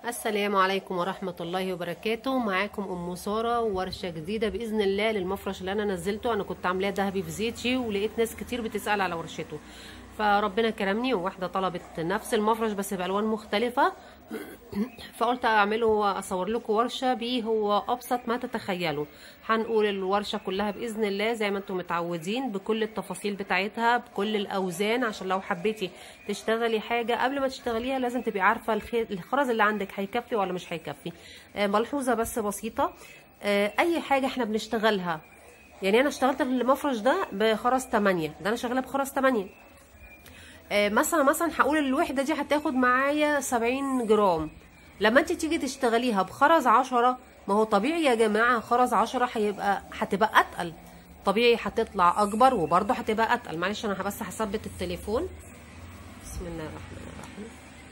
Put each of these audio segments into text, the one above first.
السلام عليكم ورحمة الله وبركاته معاكم أم سارة وورشة جديدة بإذن الله للمفرش اللي أنا نزلته أنا كنت عاملاه ذهبي في زيتي ولقيت ناس كتير بتسأل على ورشته فربنا كرمني وواحدة طلبت نفس المفرش بس بألوان مختلفة فقلت أعمله وأصور لكم ورشة بيه هو أبسط ما تتخيلوا هنقول الورشة كلها بإذن الله زي ما انتم متعودين بكل التفاصيل بتاعتها بكل الأوزان عشان لو حبيتي تشتغلي حاجة قبل ما تشتغليها لازم تبقي عارفة الخي- الخرز اللي عندك هيكفي ولا مش هيكفي آه، ملحوظة بس بسيطة آه، أي حاجة احنا بنشتغلها يعني أنا اشتغلت المفرش ده بخرز 8 ده أنا شغالة بخرز 8 آه، مثلا مثلا هقول الوحده دي هتاخد معايا 70 جرام لما انت تيجي تشتغليها بخرز 10 ما هو طبيعي يا جماعه خرز 10 هيبقى هتبقى اتقل طبيعي هتطلع اكبر وبرضه هتبقى اتقل معلش انا بس هثبت التليفون بسم الله الرحمن الرحيم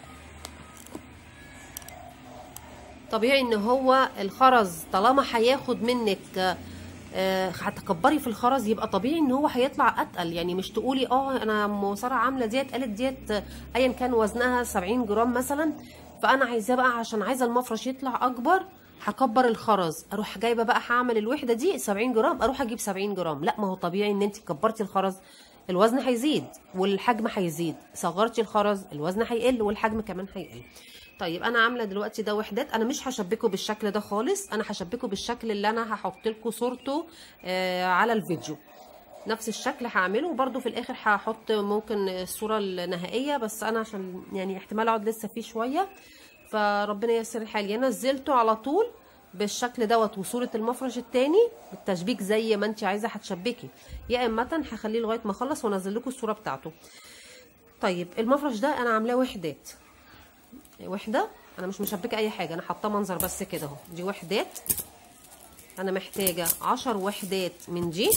طبيعي ان هو الخرز طالما هياخد منك آه، آه، هتكبري في الخرز يبقى طبيعي ان هو هيطلع اتقل يعني مش تقولي اه انا ام ساره عامله ديت قالت ديت آه، ايا كان وزنها 70 جرام مثلا فانا عايزاه بقى عشان عايزه المفرش يطلع اكبر هكبر الخرز اروح جايبه بقى هعمل الوحده دي 70 جرام اروح اجيب 70 جرام لا ما هو طبيعي ان انت كبرتي الخرز الوزن هيزيد والحجم هيزيد صغرتي الخرز الوزن هيقل والحجم كمان هيقل طيب انا عامله دلوقتي ده وحدات انا مش هشبكه بالشكل ده خالص انا هشبكه بالشكل اللي انا هحط لكم صورته آه على الفيديو نفس الشكل هعمله وبرده في الاخر هحط ممكن الصوره النهائيه بس انا عشان يعني احتمال اقعد لسه فيه شويه فربنا ييسر الحال يعني نزلته على طول بالشكل دوت وصوره المفرش التاني بالتشبيك زي ما انت عايزه هتشبكي يا اما هخليه لغايه ما اخلص وانزل لكم الصوره بتاعته طيب المفرش ده انا عاملاه وحدات وحده انا مش مشبكه اي حاجه انا حاطاه منظر بس كده اهو دي وحدات انا محتاجه عشر وحدات من دي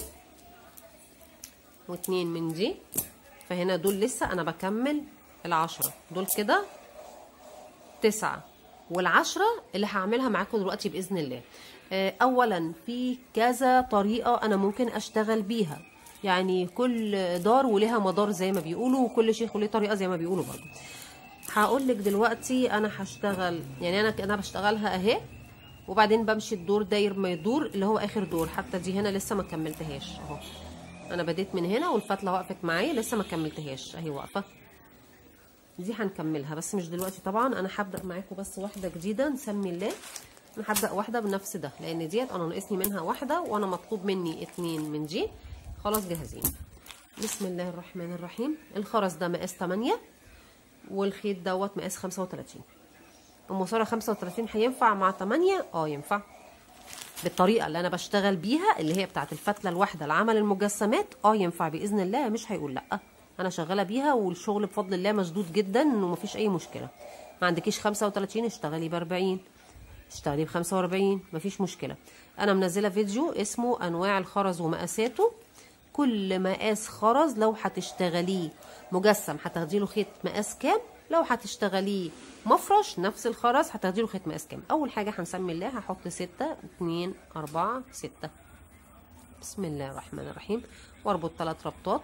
واتنين من دي فهنا دول لسه انا بكمل العشرة دول كده تسعة والعشرة اللي هعملها معاكم دلوقتي بإذن الله آه، أولا في كذا طريقة أنا ممكن أشتغل بيها يعني كل دار ولها مدار زي ما بيقولوا وكل شيخ وليه طريقة زي ما بيقولوا برضه هقول لك دلوقتي انا هشتغل يعني انا انا بشتغلها اهي وبعدين بمشي الدور داير ما يدور اللي هو اخر دور حتى دي هنا لسه ما كملتهاش اهو انا بديت من هنا والفتله وقفت معايا لسه ما كملتهاش اهي واقفه دي هنكملها بس مش دلوقتي طبعا انا هبدا معاكم بس واحده جديده نسمي الله انا هبدا واحده بنفس ده لان ديت انا ناقصني منها واحده وانا مطلوب مني اتنين من دي خلاص جاهزين بسم الله الرحمن الرحيم الخرز ده مقاس 8 والخيط دوت مقاس 35 ام ساره 35 هينفع مع 8 اه ينفع بالطريقه اللي انا بشتغل بيها اللي هي بتاعه الفتله الواحده لعمل المجسمات اه ينفع باذن الله مش هيقول لا انا شغاله بيها والشغل بفضل الله مشدود جدا ومفيش اي مشكله ما عندكيش 35 اشتغلي ب 40 اشتغلي ب 45 مفيش مشكله انا منزله فيديو اسمه انواع الخرز ومقاساته كل مقاس خرز لو هتشتغليه مجسم هتاخدي له خيط مقاس كام لو هتشتغليه مفرش نفس الخرز هتاخدي له خيط مقاس كام اول حاجه هنسمي الله هحط ستة اتنين اربعة ستة بسم الله الرحمن الرحيم واربط ثلاث ربطات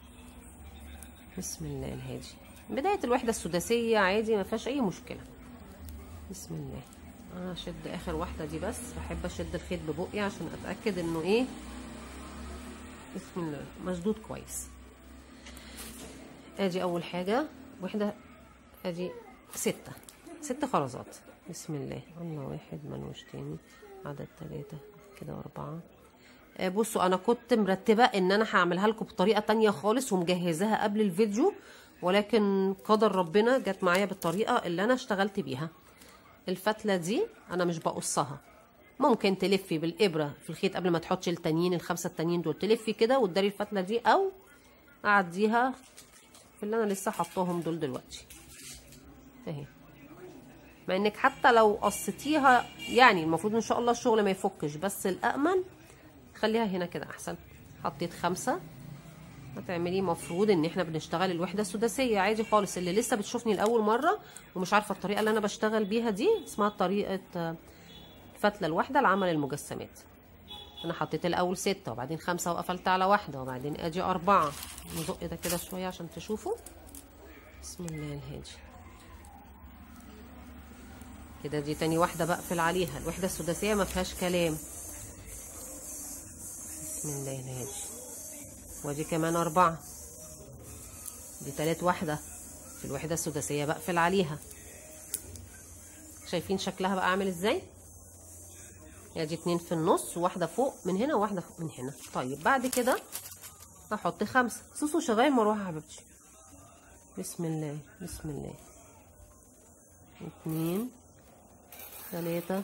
بسم الله الهادي بدايه الوحده السداسيه عادي ما فيهاش اي مشكله بسم الله انا اشد اخر واحده دي بس بحب اشد الخيط ببقي عشان اتاكد انه ايه بسم الله مشدود كويس ادي اول حاجه واحده ادي ستة ست خرزات بسم الله الله واحد ملوش تاني عدد تلاتة كده أربعة آه، بصوا أنا كنت مرتبة إن أنا هعملها لكم بطريقة تانية خالص ومجهزاها قبل الفيديو ولكن قدر ربنا جت معايا بالطريقة اللي أنا اشتغلت بيها الفتلة دي أنا مش بقصها ممكن تلفي بالإبرة في الخيط قبل ما تحطي التانيين الخمسة التانيين دول تلفي كده وتداري الفتلة دي أو أعديها في اللي أنا لسه حطاهم دول دلوقتي اهي مع انك حتى لو قصتيها يعني المفروض ان شاء الله الشغل ما يفكش بس الامن خليها هنا كده احسن حطيت خمسة هتعملي مفروض ان احنا بنشتغل الوحدة السداسية عادي خالص اللي لسه بتشوفني لاول مرة ومش عارفة الطريقة اللي انا بشتغل بيها دي اسمها طريقة آه، الفتلة الواحدة لعمل المجسمات انا حطيت الاول ستة وبعدين خمسة وقفلت على واحدة وبعدين ادي اربعة نزق ده كده شوية عشان تشوفوا بسم الله الهادي كده دي تاني واحدة بقفل عليها الوحدة السداسية ما فيهاش كلام بسم الله الهادي ودي كمان أربعة دي تالت واحدة في الوحدة السداسية بقفل عليها شايفين شكلها بقى عامل ازاي يعني دي اتنين في النص وواحدة فوق من هنا وواحدة فوق من هنا طيب بعد كده هحط خمسة سوسو شغال مروحة يا حبيبتي بسم الله بسم الله اتنين تلاتة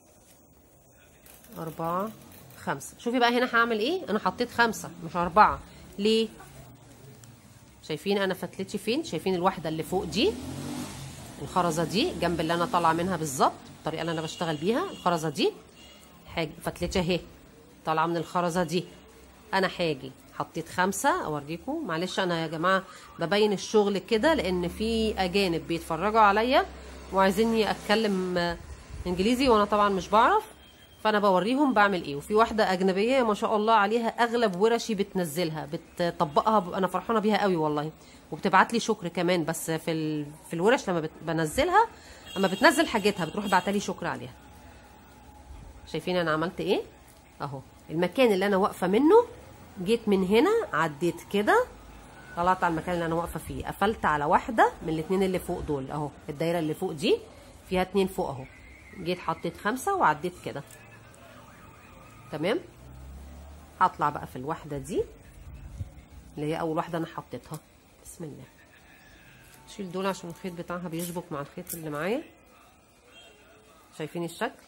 أربعة خمسة شوفي بقى هنا هعمل ايه انا حطيت خمسة مش أربعة ليه شايفين انا فتلتي فين شايفين الواحدة اللي فوق دي الخرزة دي جنب اللي انا طالعة منها بالظبط الطريقة اللي انا بشتغل بيها الخرزة دي حاجة فتلتي اهي طالعة من الخرزة دي انا هاجي حطيت خمسة اوريكم معلش انا يا جماعة ببين الشغل كده لان في اجانب بيتفرجوا عليا وعايزيني اتكلم انجليزي وانا طبعا مش بعرف فانا بوريهم بعمل ايه وفي واحده اجنبيه ما شاء الله عليها اغلب ورشي بتنزلها بتطبقها انا فرحانه بيها قوي والله وبتبعت لي شكر كمان بس في ال... في الورش لما بت... بنزلها اما بتنزل حاجتها بتروح بعتلي لي شكر عليها شايفين انا عملت ايه اهو المكان اللي انا واقفه منه جيت من هنا عديت كده طلعت على المكان اللي انا واقفه فيه قفلت على واحده من الاثنين اللي فوق دول اهو الدايره اللي فوق دي فيها اتنين فوق اهو جيت حطيت خمسة وعديت كده تمام هطلع بقى في الواحدة دي اللي هي أول واحدة أنا حطيتها بسم الله شيل دول عشان الخيط بتاعها بيشبك مع الخيط اللي معايا شايفين الشكل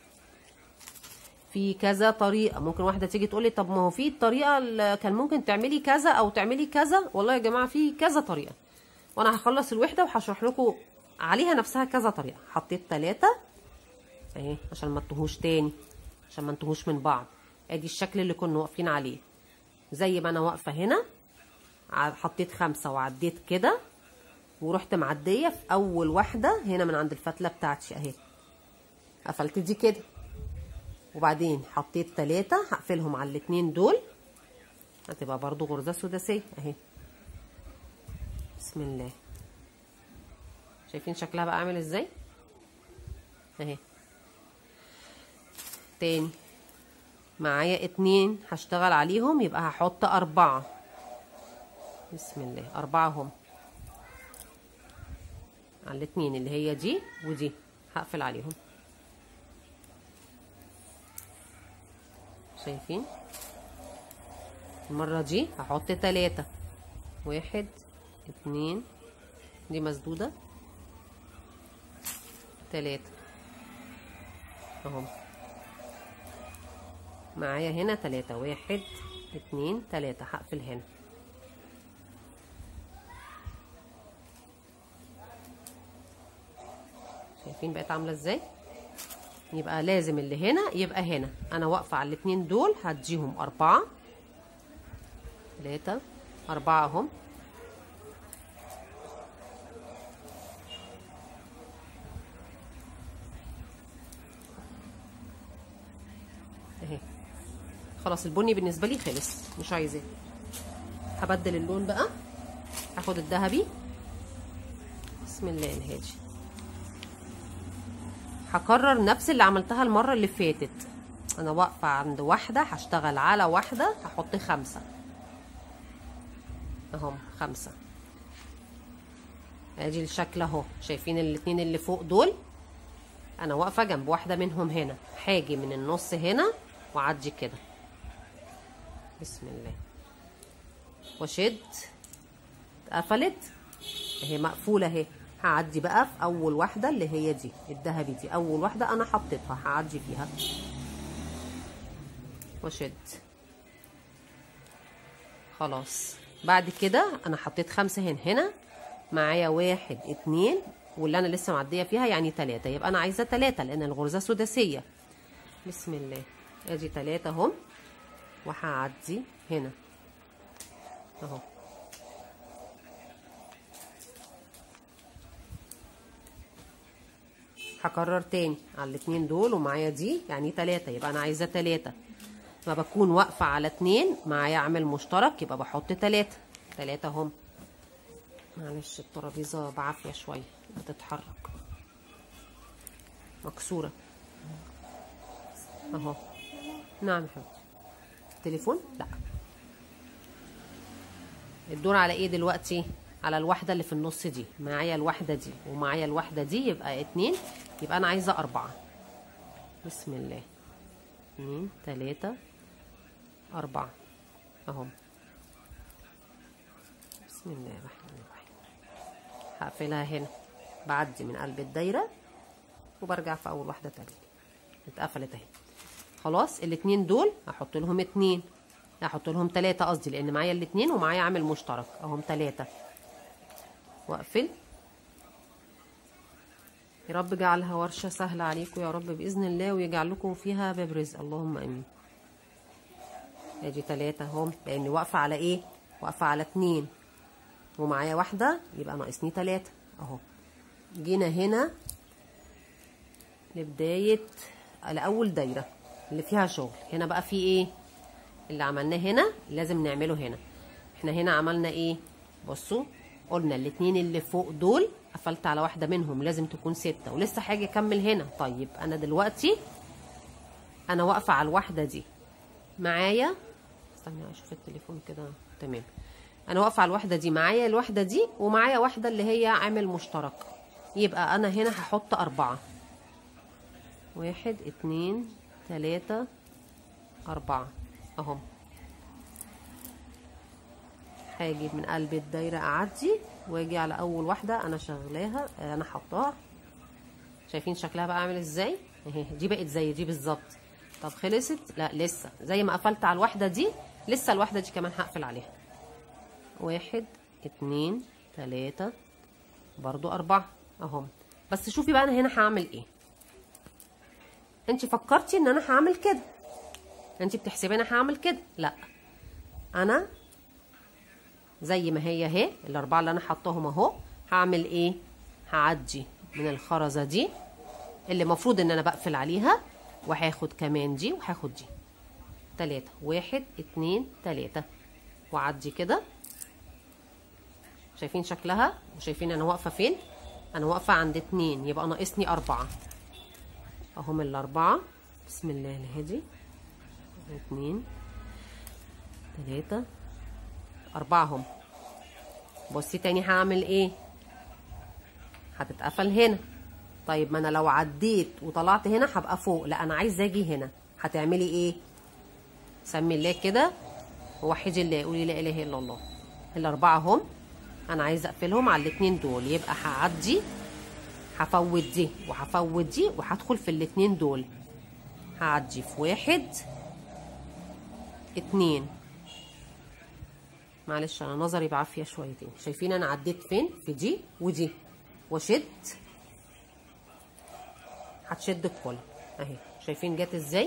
في كذا طريقة ممكن واحدة تيجي تقولي طب ما هو في الطريقة اللي كان ممكن تعملي كذا أو تعملي كذا والله يا جماعة في كذا طريقة وأنا هخلص الوحدة وهشرح لكم عليها نفسها كذا طريقة حطيت تلاتة اهي عشان ما تتوهوش تاني عشان ما انتهوش من بعض ادي الشكل اللي كنا واقفين عليه زي ما انا واقفه هنا حطيت خمسة وعديت كده ورحت معديه في اول واحده هنا من عند الفتله بتاعتي اهي قفلت دي كده وبعدين حطيت تلاتة هقفلهم على الاتنين دول هتبقى برضو غرزه سداسيه اهي بسم الله شايفين شكلها بقى عامل ازاي اهي تاني معايا اتنين هشتغل عليهم يبقى هحط اربعة بسم الله اربعة هم على الاتنين اللي هي دي ودي هقفل عليهم شايفين المرة دي هحط تلاتة واحد اتنين دي مسدودة تلاتة اهم معايا هنا تلاتة واحد اتنين تلاتة هقفل هنا شايفين بقت عاملة ازاي يبقى لازم اللي هنا يبقى هنا انا واقفة على الاتنين دول هديهم اربعة تلاتة اربعة اهم اهي خلاص البني بالنسبه لي خلص مش عايزاه هبدل اللون بقى هاخد الذهبي بسم الله الهادي هكرر نفس اللي عملتها المره اللي فاتت انا واقفه عند واحده هشتغل على واحده هحط خمسه اهم خمسه ادي الشكل اهو شايفين الاتنين اللي فوق دول انا واقفه جنب واحده منهم هنا هاجي من النص هنا واعدي كده بسم الله واشد اتقفلت اهي مقفوله اهي هعدي بقى في اول واحده اللي هي دي الذهبي دي اول واحده انا حطيتها هعدي فيها واشد خلاص بعد كده انا حطيت خمسه هنا هنا معايا واحد اتنين واللي انا لسه معديه فيها يعني تلاتة يبقى انا عايزه تلاتة لان الغرزه سداسيه بسم الله ادي تلاتة اهم وهعدي هنا اهو هكرر تاني على الاتنين دول ومعايا دي يعني تلاتة يبقى انا عايزه تلاتة ما بكون واقفه على اتنين معايا عامل مشترك يبقى بحط تلاتة تلاتة اهم معلش الترابيزه بعافيه شويه بتتحرك مكسوره اهو نعم يا حبيبتي تليفون لا الدور على ايه دلوقتي على الواحدة اللي في النص دي معايا الواحدة دي ومعايا الواحدة دي يبقى اتنين يبقى انا عايزة اربعة بسم الله اتنين تلاتة اربعة اهو بسم الله الرحمن الرحيم هقفلها هنا بعدي من قلب الدايرة وبرجع في اول واحدة تانية اتقفلت اهي خلاص الاتنين دول هحط لهم اتنين هحط لهم تلاتة قصدي لان معايا الاتنين ومعايا عامل مشترك اهم تلاتة واقفل يا رب اجعلها ورشة سهلة عليكم يا رب بإذن الله ويجعل لكم فيها باب رزق اللهم امين ادي تلاتة اهم لاني واقفة على ايه واقفة على اتنين ومعايا واحدة يبقى ناقصني تلاتة اهو جينا هنا لبداية لأول دايرة اللي فيها شغل هنا بقى في ايه اللي عملناه هنا لازم نعمله هنا احنا هنا عملنا ايه بصوا قلنا الاتنين اللي فوق دول قفلت على واحدة منهم لازم تكون ستة ولسه حاجة اكمل هنا طيب انا دلوقتي انا واقفة على الواحدة دي معايا استنى اشوف التليفون كده تمام انا واقفة على الواحدة دي معايا الواحدة دي ومعايا واحدة اللي هي عامل مشترك يبقى انا هنا هحط اربعة واحد اتنين تلاتة أربعة أهم هاجي من قلب الدايرة أعدي وأجي على أول واحدة أنا شغلاها أنا حطاها شايفين شكلها بقى عامل إزاي أهي دي بقت زي دي بالظبط طب خلصت لا لسه زي ما قفلت على الواحدة دي لسه الواحدة دي كمان هقفل عليها واحد اتنين تلاتة برضو أربعة أهم بس شوفي بقى أنا هنا هعمل إيه انت فكرتي ان انا هعمل كده انت بتحسبي انا هعمل كده لا انا زي ما هي اهي الاربعه اللي انا حطاهم اهو هعمل ايه هعدي من الخرزه دي اللي المفروض ان انا بقفل عليها وهاخد كمان دي وهاخد دي تلاتة واحد اتنين تلاتة وعدي كده شايفين شكلها وشايفين انا واقفه فين انا واقفه عند اتنين يبقى ناقصني اربعه اهم الاربعة بسم الله الهادي اتنين تلاتة اربعة هم بصي تاني هعمل ايه هتتقفل هنا طيب ما انا لو عديت وطلعت هنا هبقى فوق لا انا عايزه اجي هنا هتعملي ايه سمي الله كده ووحدي الله قولي لا اله الا الله الاربعه هم انا عايزه اقفلهم على الاتنين دول يبقى هعدي هفوت دي وهفوت دي وهدخل في الاتنين دول هعدي في واحد اتنين معلش انا نظري بعافيه شويتين شايفين انا عديت فين في دي ودي واشد هتشد الكل اهي شايفين جت ازاي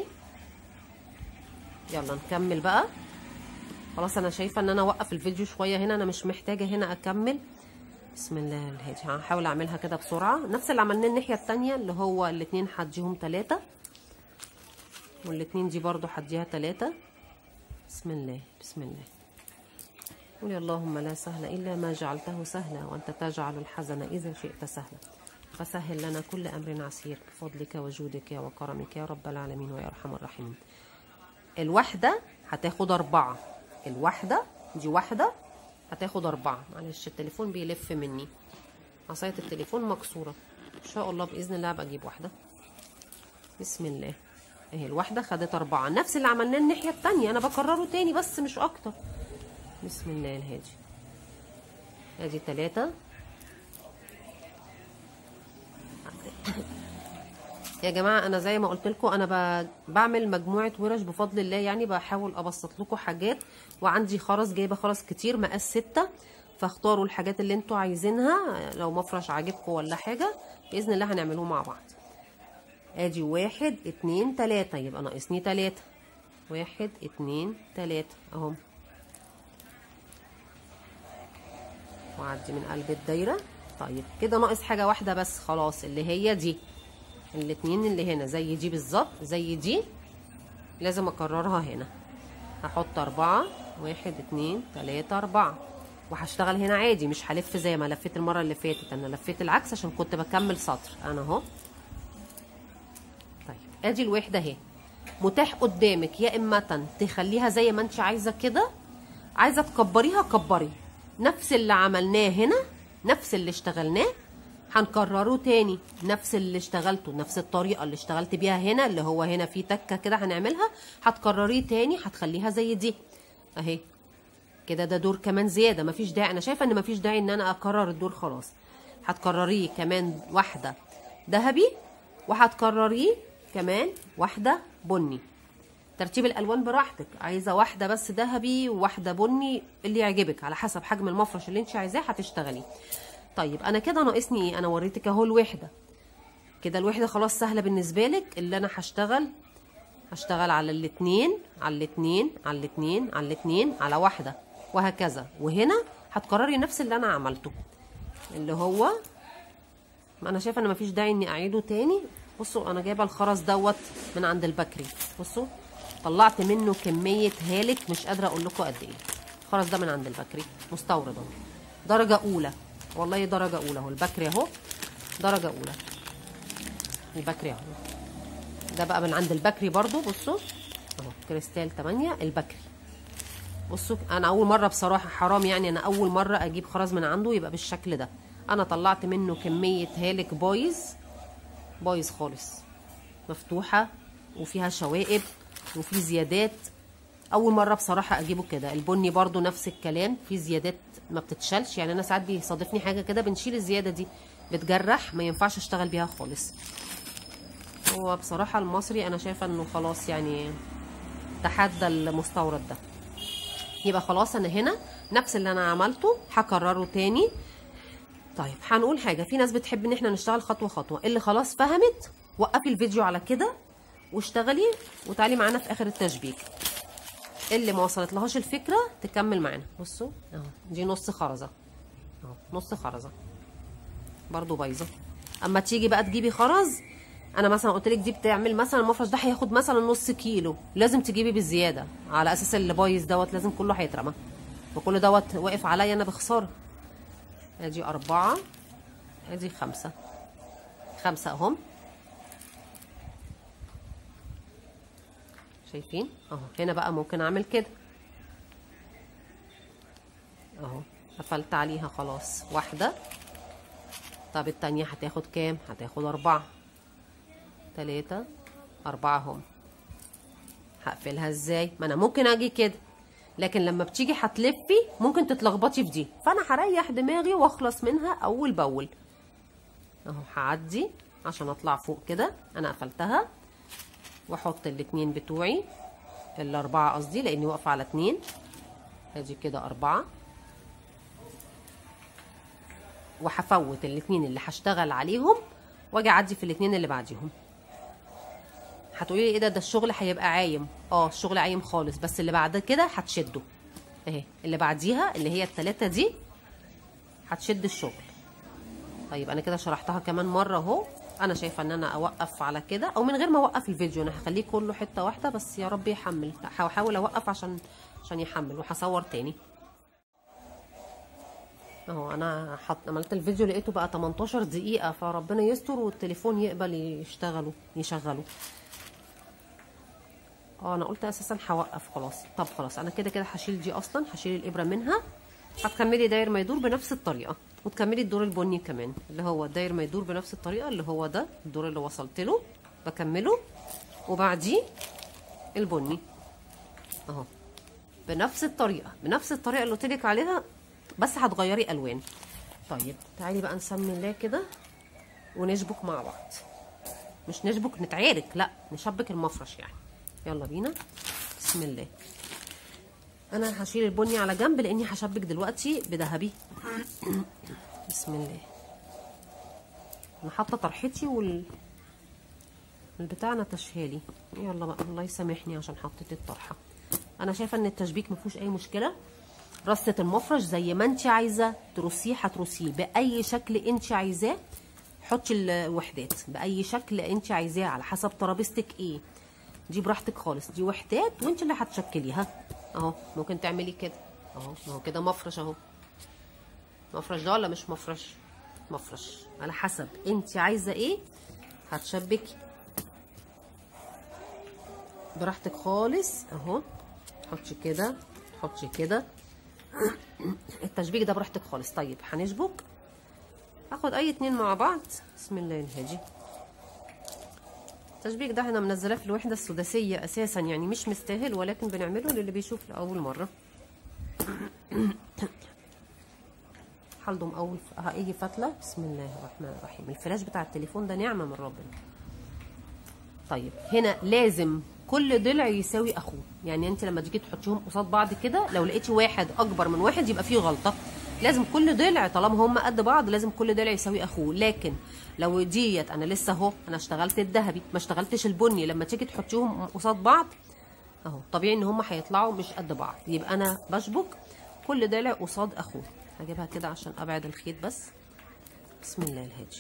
يلا نكمل بقى خلاص انا شايفه ان انا اوقف الفيديو شويه هنا انا مش محتاجه هنا اكمل بسم الله الهادي هحاول اعملها كده بسرعه نفس اللي عملناه الناحيه التانية اللي هو الاتنين هديهم تلاتة والاتنين دي برضو هديها تلاتة بسم الله بسم الله قولي اللهم لا سهل الا ما جعلته سهلا وانت تجعل الحزن اذا شئت سهلا فسهل لنا كل امر عسير بفضلك وجودك وكرمك يا رب العالمين ويا ارحم الراحمين الواحده هتاخد اربعه الواحده دي واحده هتاخد أربعة معلش التليفون بيلف مني عصاية التليفون مكسورة إن شاء الله بإذن الله هبقى أجيب واحدة بسم الله أهي الواحدة خدت أربعة نفس اللي عملناه الناحية التانية أنا بكرره تاني بس مش أكتر بسم الله الهادي أدي تلاتة يا جماعه انا زي ما قلت لكم انا بعمل مجموعه ورش بفضل الله يعني بحاول ابسط لكم حاجات وعندي خرز جايبه خرز كتير مقاس ستة فاختاروا الحاجات اللي انتوا عايزينها لو مفرش عاجبكم ولا حاجه باذن الله هنعملوه مع بعض ادي واحد اتنين تلاته يبقى ناقصني تلاته واحد اتنين تلاته اهم واعدي من قلب الدايره طيب كده ناقص حاجه واحده بس خلاص اللي هي دي الاتنين اللي هنا زي دي بالظبط زي دي لازم اكررها هنا هحط اربعة واحد اتنين تلاتة اربعة وهشتغل هنا عادي مش هلف زي ما لفيت المرة اللي فاتت انا لفيت العكس عشان كنت بكمل سطر انا اهو ادي الوحده اهي متاح قدامك يا اما تخليها زي ما انت عايزه كده عايزه تكبريها كبري نفس اللي عملناه هنا نفس اللي اشتغلناه هنكرره تاني نفس اللي اشتغلته نفس الطريقه اللي اشتغلت بيها هنا اللي هو هنا في تكه كده هنعملها هتكرريه تاني هتخليها زي دي اهي كده ده دور كمان زياده مفيش داعي انا شايفه ان مفيش داعي ان انا اكرر الدور خلاص هتكرريه كمان واحده ذهبي وهتكرريه كمان واحده بني ترتيب الالوان براحتك عايزه واحده بس ذهبي وواحده بني اللي يعجبك على حسب حجم المفرش اللي انت عايزاه هتشتغلي طيب انا كده ناقصني ايه انا وريتك اهو الوحده كده الوحده خلاص سهله بالنسبه لك اللي انا هشتغل هشتغل على الاتنين على الاتنين على الاتنين على الاتنين على واحده وهكذا وهنا هتكرري نفس اللي انا عملته اللي هو انا شايفه ان مفيش داعي اني اعيده تاني بصوا انا جايبه الخرز دوت من عند البكري بصوا طلعت منه كميه هالك مش قادره اقول لكم قد ايه الخرز ده من عند البكري مستورد اهو درجه اولى والله درجه اولى اهو البكري اهو درجه اولى البكري اهو ده بقى من عند البكري برضو بصوا اهو كريستال 8 البكري بصوا انا اول مره بصراحه حرام يعني انا اول مره اجيب خرز من عنده يبقى بالشكل ده انا طلعت منه كميه هالك بايظ بايظ خالص مفتوحه وفيها شوائب وفي زيادات اول مره بصراحه اجيبه كده البني برضو نفس الكلام في زيادات ما بتتشالش يعني انا ساعات بيصادفني حاجه كده بنشيل الزياده دي بتجرح ما ينفعش اشتغل بيها خالص هو بصراحه المصري انا شايفه انه خلاص يعني تحدى المستورد ده يبقى خلاص انا هنا نفس اللي انا عملته هكرره تاني طيب هنقول حاجه في ناس بتحب ان احنا نشتغل خطوه خطوه اللي خلاص فهمت وقفي الفيديو على كده واشتغلي وتعالي معانا في اخر التشبيك اللي ما وصلت لهاش الفكره تكمل معانا بصوا اهو دي نص خرزه اهو نص خرزه برضو بايظه اما تيجي بقى تجيبي خرز انا مثلا قلت لك دي بتعمل مثلا المفرش ده هياخد مثلا نص كيلو لازم تجيبي بالزياده على اساس اللي بايظ دوت لازم كله هيترمى وكل دوت واقف عليا انا بخساره ادي اربعه ادي خمسه خمسه اهم شايفين اهو هنا بقى ممكن اعمل كده اهو قفلت عليها خلاص واحده طب التانية هتاخد كام هتاخد اربعة تلاتة اربعة هم هقفلها ازاي ما انا ممكن اجي كده لكن لما بتيجي هتلفي ممكن تتلخبطي في دي فانا هريح دماغي واخلص منها اول باول اهو هعدي عشان اطلع فوق كده انا قفلتها واحط الاتنين بتوعي الاربعة قصدي لاني واقفة على اتنين ادي كده اربعة وهفوت الاتنين اللي هشتغل عليهم واجي اعدي في الاتنين اللي بعديهم هتقولي لي ايه ده ده الشغل هيبقى عايم اه الشغل عايم خالص بس اللي بعد كده هتشده اهي اللي بعديها اللي هي التلاتة دي هتشد الشغل طيب انا كده شرحتها كمان مره اهو انا شايفه ان انا اوقف على كده او من غير ما اوقف الفيديو انا هخليه كله حته واحده بس يا رب يحمل هحاول اوقف عشان عشان يحمل وهصور تاني اهو انا حط عملت الفيديو لقيته بقى 18 دقيقه فربنا يستر والتليفون يقبل يشتغله يشغله اه انا قلت اساسا هوقف خلاص طب خلاص انا كده كده هشيل دي اصلا هشيل الابره منها هتكملي داير ما يدور بنفس الطريقه وتكملي الدور البني كمان اللي هو داير ما يدور بنفس الطريقه اللي هو ده الدور اللي وصلت له بكمله وبعديه البني اهو بنفس الطريقه بنفس الطريقه اللي قلت لك عليها بس هتغيري الوان طيب تعالي بقى نسمي الله كده ونشبك مع بعض مش نشبك نتعارك لا نشبك المفرش يعني يلا بينا بسم الله انا هشيل البني على جنب لاني هشبك دلوقتي بذهبي بسم الله انا حاطه طرحتي وال البتاع نتشها لي يلا بقى الله يسامحني عشان حطيت الطرحه انا شايفه ان التشبيك مفيهوش اي مشكله رصه المفرش زي ما انت عايزه ترصيه هترصيه باي شكل انت عايزاه حطي الوحدات باي شكل انت عايزاه على حسب ترابيزتك ايه دي براحتك خالص دي وحدات وانت اللي هتشكليها اهو ممكن تعملي كده اهو اهو كده مفرش اهو مفرش ده ولا مش مفرش مفرش على حسب انت عايزه ايه هتشبكي براحتك خالص اهو تحطي كده تحطي كده التشبيك ده براحتك خالص طيب هنشبك اخد اي اتنين مع بعض بسم الله الهادي التشبيك ده احنا منزلاه في الوحده السداسيه اساسا يعني مش مستاهل ولكن بنعمله للي بيشوف لاول مره هلضم اول هيجي فتله بسم الله الرحمن الرحيم الفلاش بتاع التليفون ده نعمه من ربنا طيب هنا لازم كل ضلع يساوي اخوه يعني انت لما تيجي تحطيهم قصاد بعض كده لو لقيتي واحد اكبر من واحد يبقى فيه غلطه لازم كل ضلع طالما هم قد بعض لازم كل ضلع يساوي اخوه لكن لو ديت انا لسه اهو انا اشتغلت الذهبي ما اشتغلتش البني لما تيجي تحطيهم قصاد بعض اهو طبيعي ان هم هيطلعوا مش قد بعض يبقى انا بشبك كل ضلع قصاد اخوه هجيبها كده عشان ابعد الخيط بس بسم الله الهادي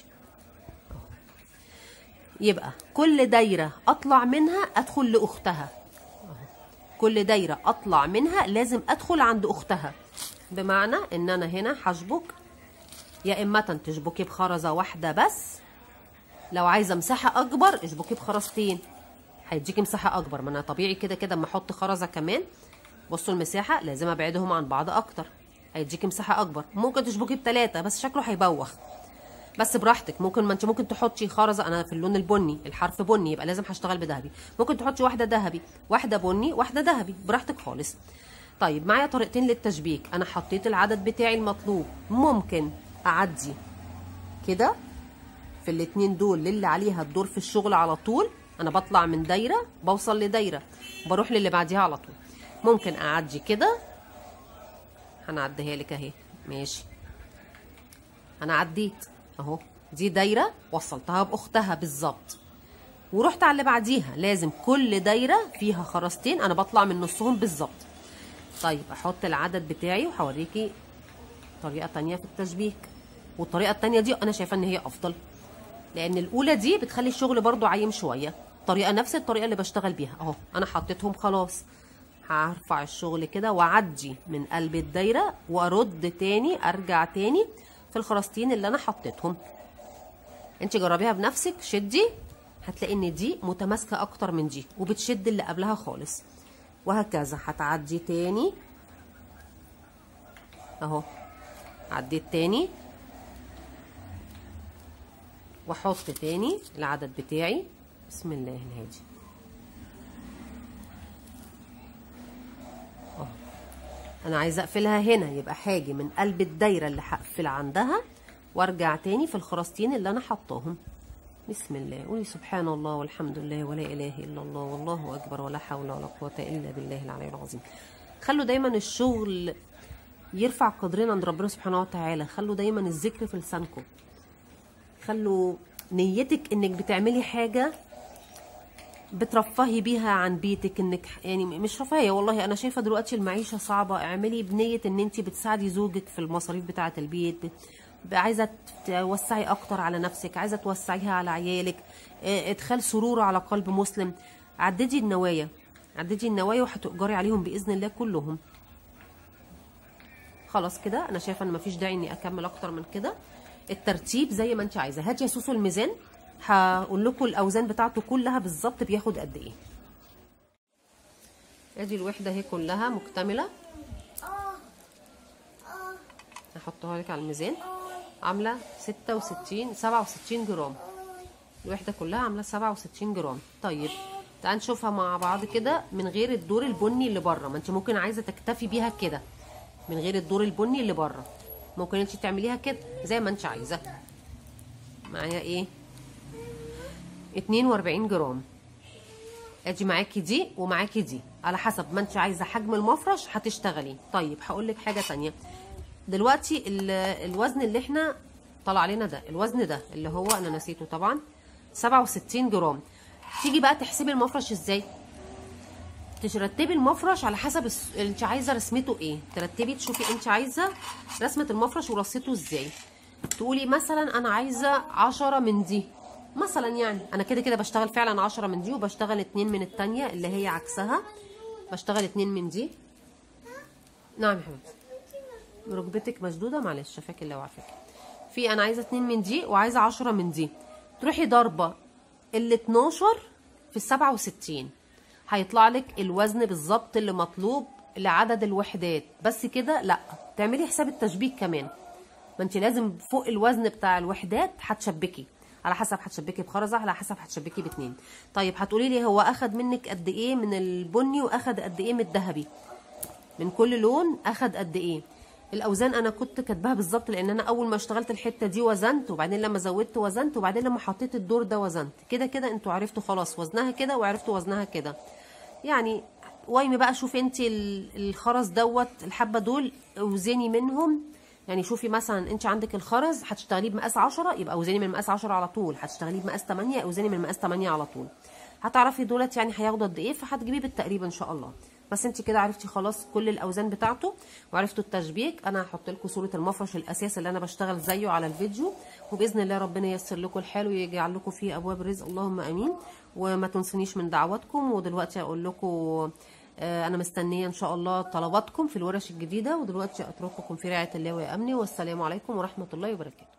يبقى كل دايرة أطلع منها أدخل لأختها كل دايرة أطلع منها لازم أدخل عند أختها بمعنى إن أنا هنا هشبك يا إما تشبكي بخرزة واحدة بس لو عايزة مساحة أكبر اشبكي بخرزتين هيديكي مساحة أكبر ما أنا طبيعي كده كده أما أحط خرزة كمان بصوا المساحة لازم أبعدهم عن بعض أكتر هيديكي مساحة أكبر ممكن تشبكي بتلاتة بس شكله هيبوخ بس براحتك ممكن ما انت ممكن تحطي خرزه انا في اللون البني الحرف بني يبقى لازم هشتغل بذهبي ممكن تحطي واحده ذهبي واحده بني واحده ذهبي براحتك خالص طيب معايا طريقتين للتشبيك انا حطيت العدد بتاعي المطلوب ممكن اعدي كده في الاتنين دول اللي عليها الدور في الشغل على طول انا بطلع من دايره بوصل لدايره بروح للي بعديها على طول ممكن اعدي كده هنعديها لك اهي ماشي انا عديت اهو دي دايره وصلتها باختها بالظبط ورحت على اللي بعديها لازم كل دايره فيها خرزتين انا بطلع من نصهم بالظبط طيب احط العدد بتاعي وهوريكي طريقه تانية في التشبيك والطريقه التانية دي انا شايفه ان هي افضل لان الاولى دي بتخلي الشغل برضو عايم شويه طريقه نفس الطريقه اللي بشتغل بيها اهو انا حطيتهم خلاص هرفع الشغل كده واعدي من قلب الدايره وارد تاني ارجع تاني في الخراستين اللي انا حطيتهم انت جربيها بنفسك شدي هتلاقي ان دي متماسكه اكتر من دي وبتشد اللي قبلها خالص وهكذا هتعدي تاني اهو عديت تاني واحط تاني العدد بتاعي بسم الله الهادي اهو انا عايزه اقفلها هنا يبقى هاجي من قلب الدايره اللي هقفل عندها وارجع تاني في الخراستين اللي انا حطاهم بسم الله قولي سبحان الله والحمد لله ولا اله الا الله والله اكبر ولا حول ولا قوه الا بالله العلي العظيم خلوا دايما الشغل يرفع قدرنا عند ربنا سبحانه وتعالى خلوا دايما الذكر في لسانكم خلوا نيتك انك بتعملي حاجه بترفهي بيها عن بيتك انك يعني مش رفاهيه والله انا شايفه دلوقتي المعيشه صعبه اعملي بنيه ان انت بتساعدي زوجك في المصاريف بتاعه البيت عايزه توسعي اكتر على نفسك عايزه توسعيها على عيالك ادخال سرور على قلب مسلم عددي النوايا عددي النوايا وهتؤجري عليهم باذن الله كلهم خلاص كده انا شايفه ان مفيش داعي اني اكمل اكتر من كده الترتيب زي ما انت عايزه هاتي يا سوسو الميزان هقول لكم الاوزان بتاعته كلها بالظبط بياخد قد ايه ادي الوحده اهي كلها مكتمله هحطها لك على الميزان عامله 66 67 جرام الوحده كلها عامله 67 جرام طيب تعال نشوفها مع بعض كده من غير الدور البني اللي بره ما انت ممكن عايزه تكتفي بيها كده من غير الدور البني اللي بره ممكن انت تعمليها كده زي ما انت عايزه معايا ايه 42 جرام ادي معاكي دي ومعاكي دي على حسب ما انت عايزه حجم المفرش هتشتغلي طيب هقول لك حاجه تانية دلوقتي الوزن اللي احنا طلع علينا ده الوزن ده اللي هو انا نسيته طبعا 67 جرام تيجي بقى تحسبي المفرش ازاي ترتبي المفرش على حسب انت عايزه رسمته ايه ترتبي تشوفي انت عايزه رسمه المفرش ورصيته ازاي تقولي مثلا انا عايزه 10 من دي مثلا يعني انا كده كده بشتغل فعلا 10 من دي وبشتغل اتنين من التانية اللي هي عكسها بشتغل اتنين من دي نعم يا حبيبتي ركبتك مشدوده معلش شفاك الله وعافاك في انا عايزه اتنين من دي وعايزه 10 من دي تروحي ضاربه ال 12 في ال 67 هيطلع لك الوزن بالظبط اللي مطلوب لعدد الوحدات بس كده لا تعملي حساب التشبيك كمان ما انت لازم فوق الوزن بتاع الوحدات هتشبكي على حسب هتشبكي بخرزه على حسب هتشبكي باتنين طيب هتقولي لي هو اخد منك قد ايه من البني واخد قد ايه من الذهبي من كل لون اخد قد ايه الاوزان انا كنت كاتباها بالظبط لان انا اول ما اشتغلت الحته دي وزنت وبعدين لما زودت وزنت وبعدين لما حطيت الدور ده وزنت كده كده انتوا عرفتوا خلاص وزنها كده وعرفتوا وزنها كده يعني وايمي بقى شوفي انت الخرز دوت الحبه دول اوزني منهم يعني شوفي مثلا انت عندك الخرز هتشتغليه بمقاس 10 يبقى اوزني من مقاس 10 على طول هتشتغليه بمقاس 8 اوزني من مقاس 8 على طول هتعرفي دولت يعني هياخدوا قد ايه فهتجيبيه بالتقريب ان شاء الله بس انت كده عرفتي خلاص كل الاوزان بتاعته وعرفتوا التشبيك انا هحط لكم صوره المفرش الاساسي اللي انا بشتغل زيه على الفيديو وباذن الله ربنا ييسر لكم الحال ويجعل لكم فيه ابواب رزق اللهم امين وما تنسونيش من دعواتكم ودلوقتي اقول لكم انا مستنيه ان شاء الله طلباتكم في الورش الجديده ودلوقتي اترككم في رعايه الله وامنه والسلام عليكم ورحمه الله وبركاته